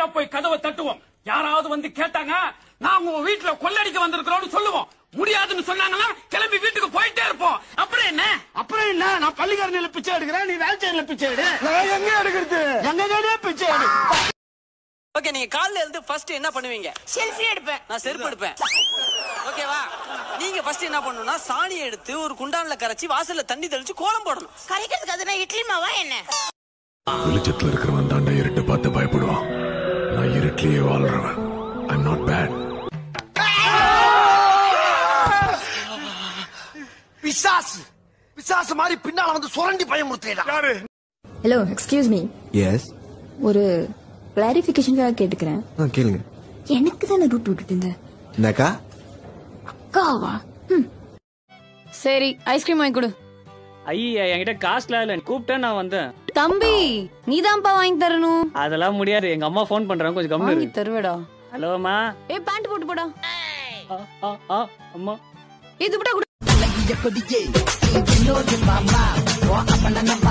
போய் கதவை தட்டுவோம் யாராவது வந்து கேட்டாங்க நாங்க உங்க வீட்டுல கொள்ளடிக்க வந்திருக்கிறோம்னு சொல்லுவோம் முடியாதுன்னு சொன்னாங்கன்னா கிளம்பி வீட்டுக்கு போயிட்டே இருப்போம் அப்புறம் என்ன அப்புறம் என்ன நான் பள்ளிக்காரனில பிச்சை எடுக்கிறேன் நீ வேல்ச்சேரியில பிச்சை எடு நான் எங்க எடுக்கிறது எங்க பிச்சை எடு ஓகே நீங்க காலைல இருந்து ஃபர்ஸ்ட் என்ன பண்ணுவீங்க செல்ஃபி எடுப்பேன் நான் செருப்பு எடுப்பேன் ஓகேவா நீங்க ஃபர்ஸ்ட் என்ன பண்ணணும்னா சாணி எடுத்து ஒரு குண்டான்ல கரைச்சி வாசல்ல தண்ணி தெளிச்சு கோலம் போடணும் கரைக்கிறதுக்கு அது நான் இட்லி மாவா என்ன வெளிச்சத்துல இருக்கிறவன் தாண்டா இருட்டை பார்த்து பயப்படுவான் நான் இருட்டிலேயே வாழ்றவன் ஐம் நாட் பேட் பிசாசு பிசாசு மாதிரி பின்னால வந்து சுரண்டி பயமுறுத்தேடா ஹலோ எக்ஸ்கியூஸ் மீ எஸ் ஒரு கிளாரிபிகேஷனுக்காக கேட்டுக்கிறேன் ஆ கேளுங்க எனக்கு தானே ரூட் விட்டுட்டு இருந்தேன் என்னக்கா அக்காவா சரி ஐஸ்கிரீம் வாங்கி கொடு ஐயா என்கிட்ட காசுலாம் இல்ல கூப்பிட்டேன் நான் வந்தேன் தம்பி நீதான்ப்பா வாங்கி தரணும் அதெல்லாம் முடியாது எங்க அம்மா ஃபோன் பண்றாங்க கொஞ்சம் கம்மி வாங்கி தருவேடா ஹலோ அம்மா ஏ பேண்ட் போட்டு போடா ஆ, ஆ, ஆ, அம்மா இது போட்டா கொடு கொடியே